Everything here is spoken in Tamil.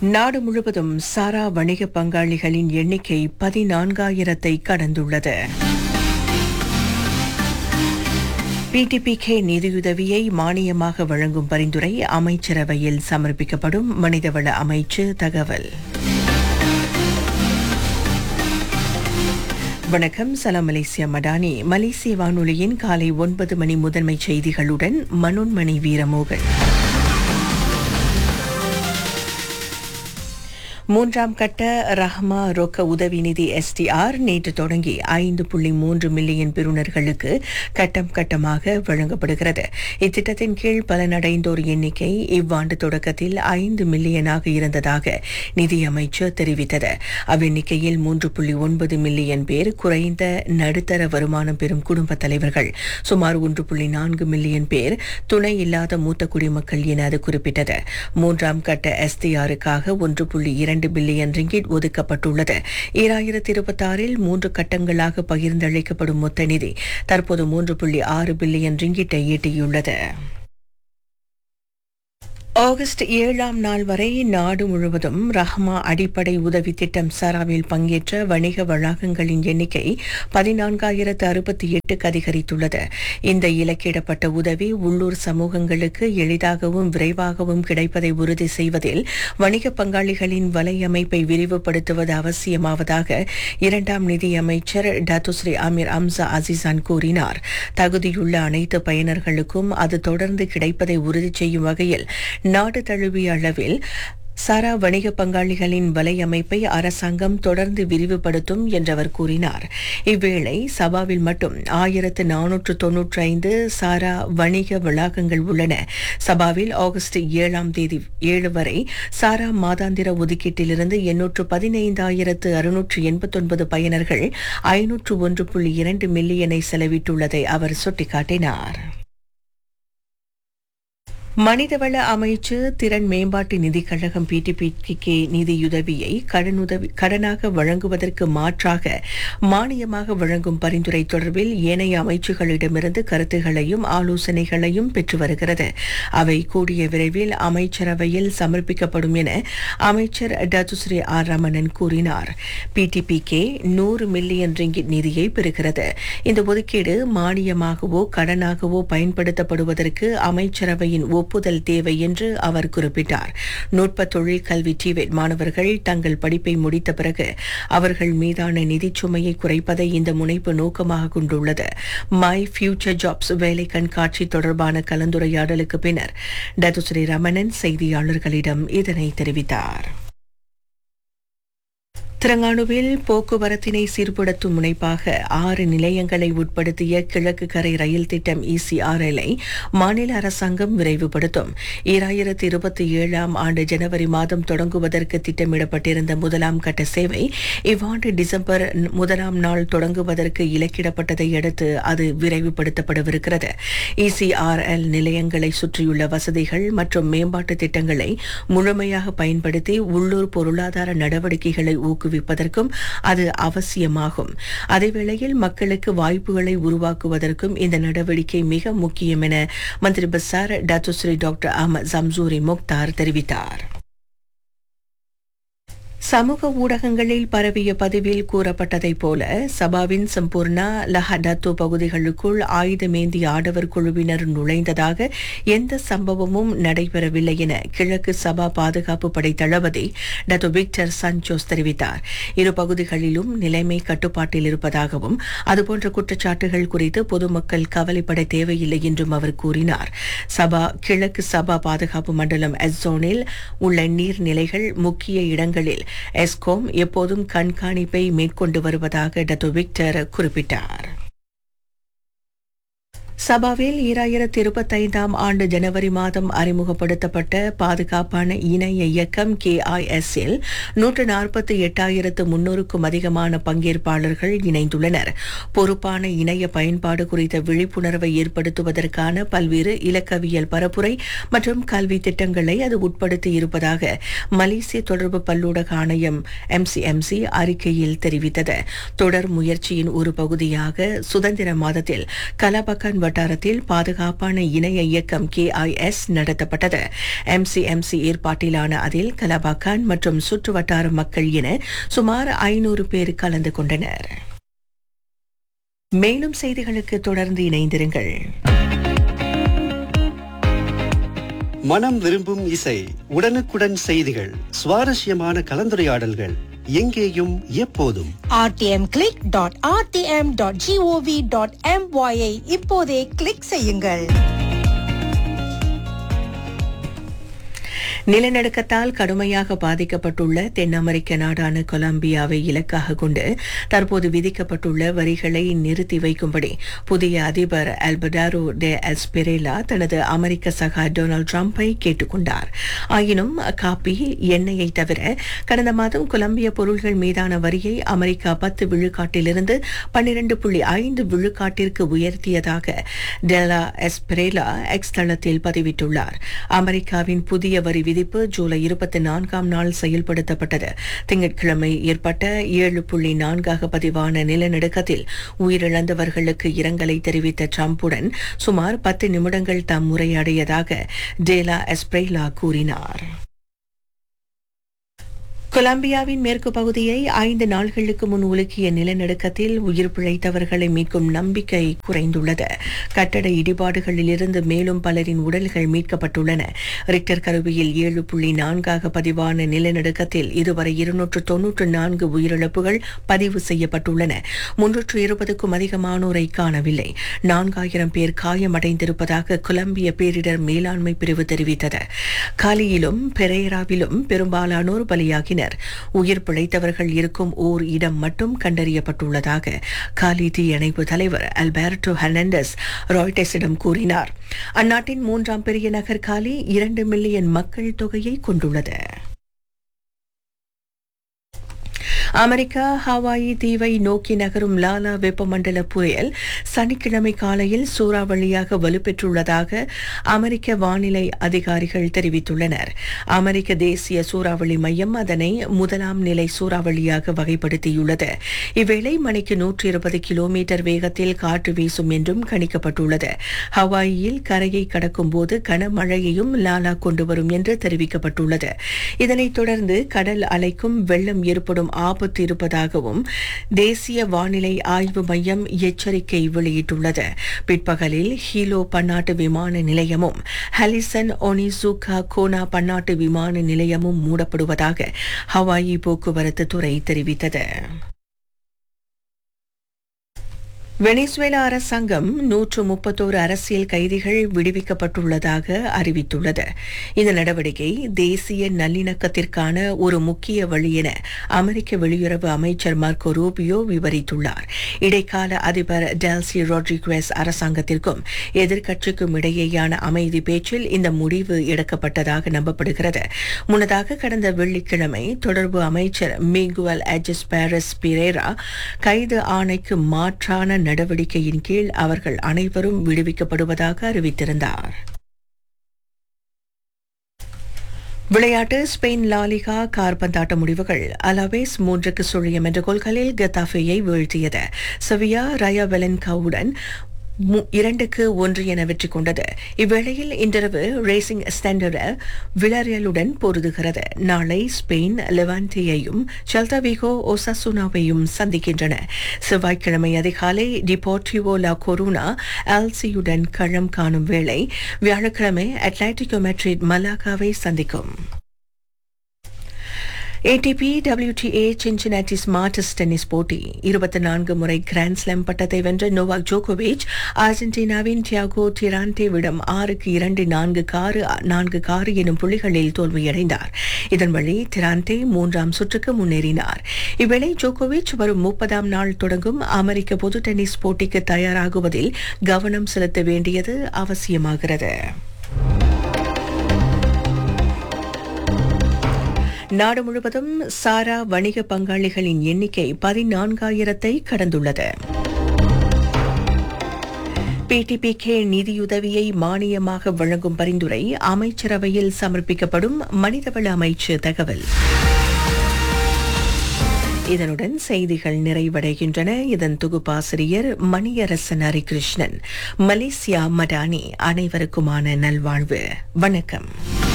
நாடு முழுவதும் சாரா வணிக பங்காளிகளின் எண்ணிக்கை பதினான்காயிரத்தை கடந்துள்ளது பிடிபிகே நிதியுதவியை மானியமாக வழங்கும் பரிந்துரை அமைச்சரவையில் சமர்ப்பிக்கப்படும் மனிதவள அமைச்சு தகவல் வணக்கம் சலாம் மலேசியா மடானி மலேசிய வானொலியின் காலை ஒன்பது மணி முதன்மை செய்திகளுடன் மனோன்மணி வீரமோகன் மூன்றாம் கட்ட ரஹ்மா ரொக்க உதவி நிதி எஸ்டிஆர் நேற்று தொடங்கி ஐந்து புள்ளி மூன்று மில்லியன் பெறுநர்களுக்கு கட்டம் கட்டமாக வழங்கப்படுகிறது இத்திட்டத்தின் கீழ் பலனடைந்தோர் எண்ணிக்கை இவ்வாண்டு தொடக்கத்தில் ஐந்து மில்லியனாக இருந்ததாக நிதியமைச்சர் தெரிவித்தது அவ்வெண்ணிக்கையில் மூன்று புள்ளி ஒன்பது மில்லியன் பேர் குறைந்த நடுத்தர வருமானம் பெறும் குடும்ப தலைவர்கள் சுமார் ஒன்று புள்ளி நான்கு மில்லியன் பேர் துணை இல்லாத மூத்த குடிமக்கள் என அது குறிப்பிட்டது மூன்றாம் கட்ட எஸ்டிஆருக்காக ஒன்று புள்ளி இரண்டு பில்லியன் ரிங்கிட் ஒதுக்கப்பட்டுள்ளது ஈராயிரத்தி இருபத்தாறில் மூன்று கட்டங்களாக பகிர்ந்தளிக்கப்படும் மொத்த நிதி தற்போது மூன்று புள்ளி ஆறு பில்லியன் ரிங்கிட்டை எட்டியுள்ளது ஆகஸ்ட் ஏழாம் நாள் வரை நாடு முழுவதும் ரஹ்மா அடிப்படை உதவி திட்டம் சாராவில் பங்கேற்ற வணிக வளாகங்களின் எண்ணிக்கை பதினான்காயிரத்து அறுபத்தி எட்டுக்கு அதிகரித்துள்ளது இந்த இலக்கிடப்பட்ட உதவி உள்ளூர் சமூகங்களுக்கு எளிதாகவும் விரைவாகவும் கிடைப்பதை உறுதி செய்வதில் வணிக பங்காளிகளின் வலையமைப்பை விரிவுபடுத்துவது அவசியமாவதாக இரண்டாம் நிதி அமைச்சர் டத்துஸ்ரீ அமீர் அம்சா அசிசான் கூறினார் தகுதியுள்ள அனைத்து பயனர்களுக்கும் அது தொடர்ந்து கிடைப்பதை உறுதி செய்யும் வகையில் நாடு தழுவிய அளவில் சாரா வணிக பங்காளிகளின் வலையமைப்பை அரசாங்கம் தொடர்ந்து விரிவுபடுத்தும் என்றவர் கூறினார் இவ்வேளை சபாவில் மட்டும் ஆயிரத்து நானூற்று தொன்னூற்றி ஐந்து சாரா வணிக வளாகங்கள் உள்ளன சபாவில் ஆகஸ்ட் ஏழாம் தேதி ஏழு வரை சாரா மாதாந்திர ஒதுக்கீட்டிலிருந்து எண்ணூற்று பதினைந்தாயிரத்து அறுநூற்று எண்பத்தொன்பது பயனர்கள் ஐநூற்று ஒன்று புள்ளி இரண்டு மில்லியனை செலவிட்டுள்ளதை அவர் சுட்டிக்காட்டினார் மனிதவள அமைச்சு திறன் மேம்பாட்டு நிதிக் கழகம் பிடிபிகே நிதியுதவியை கடனுதவி கடனாக வழங்குவதற்கு மாற்றாக மானியமாக வழங்கும் பரிந்துரை தொடர்பில் ஏனைய அமைச்சுகளிடமிருந்து கருத்துகளையும் ஆலோசனைகளையும் பெற்று வருகிறது அவை கூடிய விரைவில் அமைச்சரவையில் சமர்ப்பிக்கப்படும் என அமைச்சர் டத்துஸ்ரீ ஆர் ரமணன் கூறினார் பிடிபிகே நூறு மில்லியன் ரிங்கிட் நிதியை பெறுகிறது இந்த ஒதுக்கீடு மானியமாகவோ கடனாகவோ பயன்படுத்தப்படுவதற்கு அமைச்சரவையின் ஒப்புதல் தேவை என்று அவர் குறிப்பிட்டார் நுட்ப தொழில் கல்வி டிவெட் மாணவர்கள் தங்கள் படிப்பை முடித்த பிறகு அவர்கள் மீதான நிதிச் சுமையை குறைப்பதை இந்த முனைப்பு நோக்கமாக கொண்டுள்ளது மை ஃபியூச்சர் ஜாப்ஸ் வேலை கண்காட்சி தொடர்பான கலந்துரையாடலுக்கு பின்னர் டத்துஸ்ரீ ரமணன் செய்தியாளர்களிடம் இதனை தெரிவித்தார் திரங்கானுவில் போக்குவரத்தினை சீர்படுத்தும் முனைப்பாக ஆறு நிலையங்களை உட்படுத்திய கிழக்கு கரை ரயில் திட்டம் இசிஆர்எல்ஐ மாநில அரசாங்கம் விரைவுபடுத்தும் ஈராயிரத்தி இருபத்தி ஏழாம் ஆண்டு ஜனவரி மாதம் தொடங்குவதற்கு திட்டமிடப்பட்டிருந்த முதலாம் கட்ட சேவை இவ்வாண்டு டிசம்பர் முதலாம் நாள் தொடங்குவதற்கு இலக்கிடப்பட்டதை அடுத்து அது விரைவுபடுத்தப்படவிருக்கிறது இசிஆர்எல் நிலையங்களை சுற்றியுள்ள வசதிகள் மற்றும் மேம்பாட்டு திட்டங்களை முழுமையாக பயன்படுத்தி உள்ளூர் பொருளாதார நடவடிக்கைகளை ஊக்குவிக்கும் ஊக்குவிப்பதற்கும் அது அவசியமாகும் அதேவேளையில் மக்களுக்கு வாய்ப்புகளை உருவாக்குவதற்கும் இந்த நடவடிக்கை மிக முக்கியம் என மந்திரி பசார் டத்துஸ்ரீ டாக்டர் அஹமத் ஜம்சூரி முக்தார் தெரிவித்தார் சமூக ஊடகங்களில் பரவிய பதிவில் கூறப்பட்டதைப் போல சபாவின் சம்பூர்ணா லஹடத்து பகுதிகளுக்குள் ஆயுதமேந்தி ஆடவர் குழுவினர் நுழைந்ததாக எந்த சம்பவமும் நடைபெறவில்லை என கிழக்கு சபா பாதுகாப்பு படை தளபதி டத்து விக்டர் சஞ்சோஸ் தெரிவித்தார் இரு பகுதிகளிலும் நிலைமை கட்டுப்பாட்டில் இருப்பதாகவும் அதுபோன்ற குற்றச்சாட்டுகள் குறித்து பொதுமக்கள் கவலைப்பட தேவையில்லை என்றும் அவர் கூறினார் சபா கிழக்கு சபா பாதுகாப்பு மண்டலம் எஸ்ஸோனில் உள்ள நீர்நிலைகள் முக்கிய இடங்களில் எஸ்கோம் எப்போதும் கண்காணிப்பை மேற்கொண்டு வருவதாக டத்து விக்டர் குறிப்பிட்டார் சபாவில் ஈராயிரத்தி இருபத்தைந்தாம் ஆண்டு ஜனவரி மாதம் அறிமுகப்படுத்தப்பட்ட பாதுகாப்பான இணைய இயக்கம் கேஐஎஸ்ஸில் நூற்று நாற்பத்தி எட்டாயிரத்து முன்னூறுக்கும் அதிகமான பங்கேற்பாளர்கள் இணைந்துள்ளனர் பொறுப்பான இணைய பயன்பாடு குறித்த விழிப்புணர்வை ஏற்படுத்துவதற்கான பல்வேறு இலக்கவியல் பரப்புரை மற்றும் கல்வி திட்டங்களை அது உட்படுத்தி இருப்பதாக மலேசிய தொடர்பு பல்லூடக ஆணையம் எம்சிஎம்சி அறிக்கையில் தெரிவித்தது தொடர் முயற்சியின் ஒரு பகுதியாக சுதந்திர மாதத்தில் கலாபக்கான் வட்டாரத்தில் பாதுகாப்பான இணைய இயக்கம் கேஐஎஸ் நடத்தப்பட்டது எம்சிஎம்சி ஏற்பாட்டிலான அதில் கலபாக்கான் மற்றும் சுற்று வட்டார மக்கள் என சுமார் ஐநூறு பேர் கலந்து கொண்டனர் மேலும் செய்திகளுக்கு தொடர்ந்து இணைந்திருங்கள் மனம் விரும்பும் இசை உடனுக்குடன் செய்திகள் சுவாரஸ்யமான கலந்துரையாடல்கள் எங்கேயும் எப்போதும் rtmclick.rtm.gov.my ஐ இப்போதே கிளிக் செய்யுங்கள் நிலநடுக்கத்தால் கடுமையாக பாதிக்கப்பட்டுள்ள தென் அமெரிக்க நாடான கொலம்பியாவை இலக்காக கொண்டு தற்போது விதிக்கப்பட்டுள்ள வரிகளை நிறுத்தி வைக்கும்படி புதிய அதிபர் அல்படாரோ டே எஸ்பெரேலா தனது அமெரிக்க சகா டொனால்டு டிரம்பை கேட்டுக்கொண்டார் ஆயினும் காப்பி எண்ணெயை தவிர கடந்த மாதம் கொலம்பிய பொருள்கள் மீதான வரியை அமெரிக்கா பத்து விழுக்காட்டிலிருந்து பன்னிரண்டு புள்ளி ஐந்து விழுக்காட்டிற்கு உயர்த்தியதாக டெலா எஸ்பெரேலா எக்ஸ் தளத்தில் பதிவிட்டுள்ளார் அமெரிக்காவின் புதிய வரி விதிப்பு ஜூலை இருபத்தி நான்காம் நாள் செயல்படுத்தப்பட்டது திங்கட்கிழமை ஏற்பட்ட ஏழு புள்ளி நான்காக பதிவான நிலநடுக்கத்தில் உயிரிழந்தவர்களுக்கு இரங்கலை தெரிவித்த டிரம்புடன் சுமார் பத்து நிமிடங்கள் தாம் உரையாடியதாக டேலா எஸ்பிரேலா கூறினார் கொலம்பியாவின் மேற்கு பகுதியை ஐந்து நாள்களுக்கு முன் உலுக்கிய நிலநடுக்கத்தில் உயிர் பிழைத்தவர்களை மீட்கும் நம்பிக்கை குறைந்துள்ளது கட்டட இடிபாடுகளிலிருந்து மேலும் பலரின் உடல்கள் மீட்கப்பட்டுள்ளன ரிக்டர் கருவியில் ஏழு புள்ளி நான்காக பதிவான நிலநடுக்கத்தில் இதுவரை இருநூற்று தொன்னூற்று நான்கு உயிரிழப்புகள் பதிவு செய்யப்பட்டுள்ளன முன்னூற்று இருபதுக்கும் அதிகமானோரை காணவில்லை நான்காயிரம் பேர் காயமடைந்திருப்பதாக கொலம்பிய பேரிடர் மேலாண்மை பிரிவு தெரிவித்தது காலியிலும் பெரேராவிலும் பெரும்பாலானோர் பலியாகினர் உயிர் பிழைத்தவர்கள் இருக்கும் ஓர் இடம் மட்டும் கண்டறியப்பட்டுள்ளதாக காலி தீயணைப்பு தலைவர் அல்பர்டோ ஹெர்னாண்டஸ் ராய்டர்ஸிடம் கூறினார் அந்நாட்டின் மூன்றாம் பெரிய நகர் காலி இரண்டு மில்லியன் மக்கள் தொகையை கொண்டுள்ளது அமெரிக்கா ஹவாயி தீவை நோக்கி நகரும் லாலா வெப்பமண்டல புயல் சனிக்கிழமை காலையில் சூறாவளியாக வலுப்பெற்றுள்ளதாக அமெரிக்க வானிலை அதிகாரிகள் தெரிவித்துள்ளனர் அமெரிக்க தேசிய சூறாவளி மையம் அதனை முதலாம் நிலை சூறாவளியாக வகைப்படுத்தியுள்ளது இவ்வேளை மணிக்கு நூற்றி இருபது கிலோமீட்டர் வேகத்தில் காற்று வீசும் என்றும் கணிக்கப்பட்டுள்ளது ஹவாயில் கரையை கடக்கும் போது கனமழையையும் லாலா கொண்டு வரும் என்று தெரிவிக்கப்பட்டுள்ளது இதனைத் தொடர்ந்து கடல் அலைக்கும் வெள்ளம் ஏற்படும் ஆபத்து இருப்பதாகவும் தேசிய வானிலை ஆய்வு மையம் எச்சரிக்கை வெளியிட்டுள்ளது பிற்பகலில் ஹீலோ பன்னாட்டு விமான நிலையமும் ஹலிசன் ஒனிசுகா கோனா பன்னாட்டு விமான நிலையமும் மூடப்படுவதாக ஹவாயி போக்குவரத்து துறை தெரிவித்தது வெனிசுவேலா அரசாங்கம் நூற்று முப்பத்தோரு அரசியல் கைதிகள் விடுவிக்கப்பட்டுள்ளதாக அறிவித்துள்ளது இந்த நடவடிக்கை தேசிய நல்லிணக்கத்திற்கான ஒரு முக்கிய வழி என அமெரிக்க வெளியுறவு அமைச்சர் மார்க்கோ ரூபியோ விவரித்துள்ளார் இடைக்கால அதிபர் டெல்சி ரோட்ரிகுவேஸ் அரசாங்கத்திற்கும் எதிர்க்கட்சிக்கும் இடையேயான அமைதி பேச்சில் இந்த முடிவு எடுக்கப்பட்டதாக நம்பப்படுகிறது முன்னதாக கடந்த வெள்ளிக்கிழமை தொடர்பு அமைச்சர் மிகுவல் அஜஸ் பாரஸ் பிரேரா கைது ஆணைக்கு மாற்றான நடவடிக்கையின் கீழ் அவர்கள் அனைவரும் விடுவிக்கப்படுவதாக அறிவித்திருந்தார் விளையாட்டு ஸ்பெயின் லாலிகா கார்பந்தாட்ட முடிவுகள் அலவேஸ் மூன்றுக்கு சுழியம் என்ற கோல்களில் கெத்தாஃபேயை வீழ்த்தியது செவியா ரயா வெலன்காவுடன் மு- இரண்டுக்கு ஒன்று என வெற்றி கொண்டது இவ்வேளையில் இன்றிரவு ரேசிங் ஸ்டாண்டர்ட் விளாரியலுடன் பொருதுகிறது நாளை ஸ்பெயின் லெவான்டியையும் செல்தாவிகோ ஒசாசுனாவையும் சந்திக்கின்றன செவ்வாய்க்கிழமை அதிகாலை டிபோர்டிவோ லா கொருனா ஆல்சியுடன் களம் காணும் வேளை வியாழக்கிழமை அட்லாண்டிகோ மெட்ரிட் மலாகாவை சந்திக்கும் ஏடிபி WTA சின்சினாட்டி ஸ்மார்டஸ்ட் டென்னிஸ் போட்டி இருபத்தி நான்கு முறை கிராண்ட் ஸ்லாம் பட்டத்தை வென்ற நோவாக் ஜோகோவிச் அர்ஜென்டினாவின் டியாகோ டிராண்டேவிடம் ஆறுக்கு இரண்டு நான்கு காரு நான்கு காரு எனும் புள்ளிகளில் தோல்வியடைந்தார் இதன் வழி டிராண்டே மூன்றாம் சுற்றுக்கு முன்னேறினார் இவ்வேளை ஜோகோவிச் வரும் முப்பதாம் நாள் தொடங்கும் அமெரிக்க பொது டென்னிஸ் போட்டிக்கு தயாராகுவதில் கவனம் செலுத்த வேண்டியது அவசியமாகிறது நாடு முழுவதும் சாரா வணிக பங்காளிகளின் எண்ணிக்கை பதினான்காயிரத்தை கடந்துள்ளது பிடிபிகே நிதியுதவியை மானியமாக வழங்கும் பரிந்துரை அமைச்சரவையில் சமர்ப்பிக்கப்படும் மனிதவள அமைச்சு தகவல் இதனுடன் செய்திகள் நிறைவடைகின்றன இதன் தொகுப்பாசிரியர் மணியரசன் ஹரிகிருஷ்ணன் மலேசியா மடானி அனைவருக்குமான நல்வாழ்வு வணக்கம்